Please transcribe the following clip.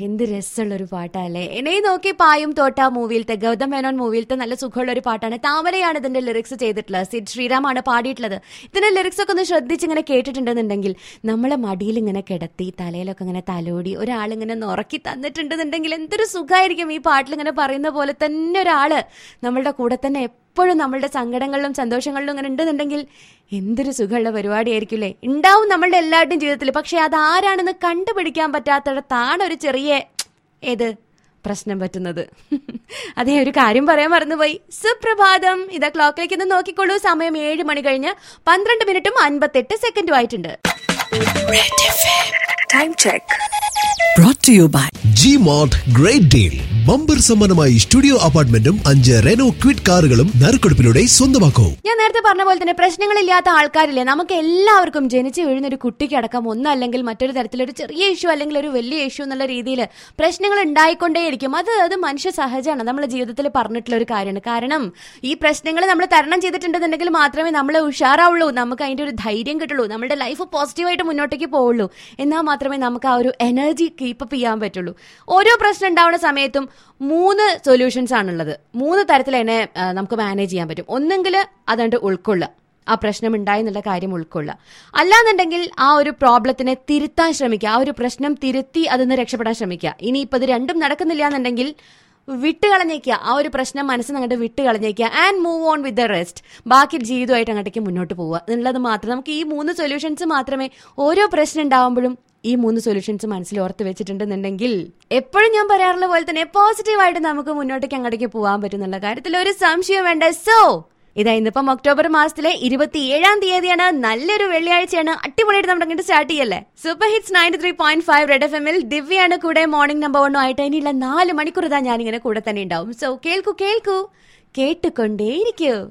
എന്ത് രസമുള്ള ഒരു പാട്ടല്ലേ എന്നെ നോക്കി പായും തോട്ട മൂവിയിലത്തെ ഗൗതം മേനോൻ മൂവിയിലത്തെ നല്ല സുഖമുള്ള ഒരു പാട്ടാണ് താമരയാണ് ഇതിന്റെ ലിറിക്സ് ചെയ്തിട്ടുള്ളത് സിഡ് ശ്രീറാമാണ് പാടിയിട്ടുള്ളത് ഇതിന്റെ ലിറിക്സ് ഒക്കെ ഒന്ന് ശ്രദ്ധിച്ച് ഇങ്ങനെ കേട്ടിട്ടുണ്ടെന്നുണ്ടെങ്കിൽ നമ്മളെ മടിയിൽ ഇങ്ങനെ കിടത്തി തലയിലൊക്കെ ഇങ്ങനെ തലോടി ഒരാളിങ്ങനെ നുറക്കി തന്നിട്ടുണ്ടെന്നുണ്ടെങ്കിൽ എന്തൊരു സുഖമായിരിക്കും ഈ പാട്ടിൽ ഇങ്ങനെ പറയുന്ന പോലെ തന്നെ ഒരാള് നമ്മളുടെ കൂടെ തന്നെ എപ്പോഴും നമ്മളുടെ സങ്കടങ്ങളിലും സന്തോഷങ്ങളിലും ഇങ്ങനെ ഉണ്ടെന്നുണ്ടെങ്കിൽ എന്തൊരു സുഖമുള്ള പരിപാടിയായിരിക്കില്ലേ ഉണ്ടാവും നമ്മളുടെ എല്ലാവരുടെയും ജീവിതത്തിൽ പക്ഷെ അത് ആരാണെന്ന് കണ്ടുപിടിക്കാൻ പറ്റാത്തിടത്താണ് ഒരു ചെറിയ ഏത് പ്രശ്നം പറ്റുന്നത് അതേ ഒരു കാര്യം പറയാൻ മറന്നുപോയി സുപ്രഭാതം ഇതാ ക്ലോക്കിലേക്ക് ഒന്ന് നോക്കിക്കോളൂ സമയം ഏഴ് മണി കഴിഞ്ഞ് പന്ത്രണ്ട് മിനിറ്റും അൻപത്തെട്ട് സെക്കൻഡും ആയിട്ടുണ്ട് Time check. brought to you by G mart great deal bumper സമ്മാനമായി സ്റ്റുഡിയോ അപ്പാർട്ട്മെന്റും അഞ്ച് റെനോ ക്വിഡ് കാറുകളും നറുക്കെടുപ്പിലൂടെ സ്വന്തമാക്കൂ ഞാൻ നേരത്തെ പറഞ്ഞ പോലെ തന്നെ പ്രശ്നങ്ങളില്ലാത്ത ആൾക്കാരില്ലേ നമുക്ക് എല്ലാവർക്കും ജനിച്ചു വീഴുന്ന ഒരു കുട്ടിക്ക് അടക്കം ഒന്നല്ലെങ്കിൽ മറ്റൊരു തരത്തിലൊരു ചെറിയ ഇഷ്യൂ അല്ലെങ്കിൽ ഒരു വലിയ ഇഷ്യൂ എന്നുള്ള രീതിയിൽ പ്രശ്നങ്ങൾ ഉണ്ടായിക്കൊണ്ടേയിരിക്കും അത് അത് മനുഷ്യ സഹജമാണ് നമ്മുടെ ജീവിതത്തിൽ പറഞ്ഞിട്ടുള്ള ഒരു കാര്യമാണ് കാരണം ഈ പ്രശ്നങ്ങൾ നമ്മൾ തരണം ചെയ്തിട്ടുണ്ടെന്നുണ്ടെങ്കിൽ മാത്രമേ നമ്മൾ ഉഷാറാവുള്ളൂ നമുക്ക് അതിന്റെ ഒരു ധൈര്യം കിട്ടുള്ളൂ നമ്മുടെ ലൈഫ് പോസിറ്റീവായിട്ട് മുന്നോട്ടേക്ക് പോവുള്ളൂ എന്നാൽ മാത്രമേ നമുക്ക് ആ ഒരു എനർജി കീപ്പപ്പ് ചെയ്യാൻ പറ്റുള്ളൂ ഓരോ പ്രശ്നം ഉണ്ടാവുന്ന സമയത്തും മൂന്ന് സൊല്യൂഷൻസ് ആണുള്ളത് മൂന്ന് തരത്തിൽ അതിനെ ആ, നമുക്ക് മാനേജ് ചെയ്യാൻ പറ്റും ഒന്നെങ്കിൽ അതുകൊണ്ട് ഉൾക്കൊള്ളുക ആ പ്രശ്നം ഉണ്ടായി എന്നുള്ള കാര്യം ഉൾക്കൊള്ളുക അല്ലാന്നുണ്ടെങ്കിൽ ആ ഒരു പ്രോബ്ലത്തിനെ തിരുത്താൻ ശ്രമിക്കുക ആ ഒരു പ്രശ്നം തിരുത്തി അതിൽ രക്ഷപ്പെടാൻ ശ്രമിക്കുക ഇനിയിപ്പോൾ ഇത് രണ്ടും നടക്കുന്നില്ല എന്നുണ്ടെങ്കിൽ വിട്ടുകളഞ്ഞേക്കുക ആ ഒരു പ്രശ്നം മനസ്സിൽ അങ്ങോട്ട് വിട്ടുകളഞ്ഞേക്കുക and move on with the rest ബാക്കി ജീവിതമായിട്ട് അങ്ങോട്ടേക്ക് മുന്നോട്ട് പോവുക എന്നുള്ളത് മാത്രം നമുക്ക് ഈ മൂന്ന് സൊല്യൂഷൻസ് മാത്രമേ ഓരോ പ്രശ്നം ഉണ്ടാവുമ്പോഴും ഈ മൂന്ന് സൊല്യൂഷൻസ് മനസ്സിൽ ഓർത്ത് വെച്ചിട്ടുണ്ടെന്നുണ്ടെങ്കിൽ എപ്പോഴും ഞാൻ പറയാറുള്ള പോലെ തന്നെ പോസിറ്റീവായിട്ട് നമുക്ക് മുന്നോട്ടേക്ക് അങ്ങോട്ടേക്ക് പോകാൻ പറ്റുന്നുള്ള കാര്യത്തിൽ ഒരു സംശയം വേണ്ട സോ ഇതാ ഇന്നിപ്പം ഒക്ടോബർ മാസത്തിലെ ഇരുപത്തിയേഴാം തീയതിയാണ് നല്ലൊരു വെള്ളിയാഴ്ചയാണ് അടിപൊളിയായിട്ട് നമ്മുടെ അങ്ങോട്ട് സ്റ്റാർട്ട് ചെയ്യല്ലേ super hits ninety three point five red F എമ്മിൽ ദിവ്യാണ് കൂടെ മോർണിംഗ് നമ്പർ വണ്ണും ആയിട്ട് ഇനിയുള്ള നാല് മണിക്കൂർ ഇതാ ഞാനിങ്ങനെ കൂടെ തന്നെ ഉണ്ടാവും സോ കേൾക്കൂ കേൾക്കൂ കേട്ടുകൊണ്ടേയിരിക്കൂ